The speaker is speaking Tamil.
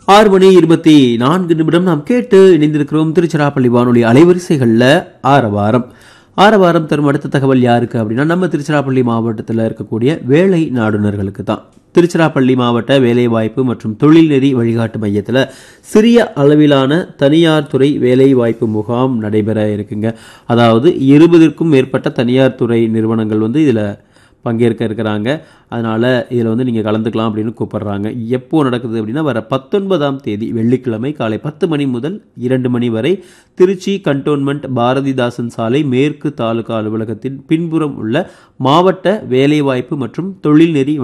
ஆறு மணி இருபத்தி நான்கு நிமிடம் நாம் கேட்டு இணைந்திருக்கிறோம் திருச்சிராப்பள்ளி வானொலி அலைவரிசைகளில் ஆரவாரம் ஆரவாரம் தரும் அடுத்த தகவல் யாருக்கு அப்படின்னா நம்ம திருச்சிராப்பள்ளி மாவட்டத்தில் இருக்கக்கூடிய வேலை நாடுனர்களுக்கு தான் திருச்சிராப்பள்ளி மாவட்ட வேலைவாய்ப்பு மற்றும் தொழில்நெறி வழிகாட்டு மையத்தில் சிறிய அளவிலான தனியார் துறை வேலைவாய்ப்பு முகாம் நடைபெற இருக்குங்க அதாவது இருபதிற்கும் மேற்பட்ட தனியார் துறை நிறுவனங்கள் வந்து இதில் பங்கேற்க இருக்கிறாங்க அதனால் இதில் வந்து நீங்கள் கலந்துக்கலாம் அப்படின்னு கூப்பிடுறாங்க எப்போ நடக்குது அப்படின்னா வர பத்தொன்பதாம் தேதி வெள்ளிக்கிழமை காலை பத்து மணி முதல் இரண்டு மணி வரை திருச்சி கண்டோன்மெண்ட் பாரதிதாசன் சாலை மேற்கு தாலுகா அலுவலகத்தின் பின்புறம் உள்ள மாவட்ட வேலைவாய்ப்பு மற்றும் தொழில்நெறி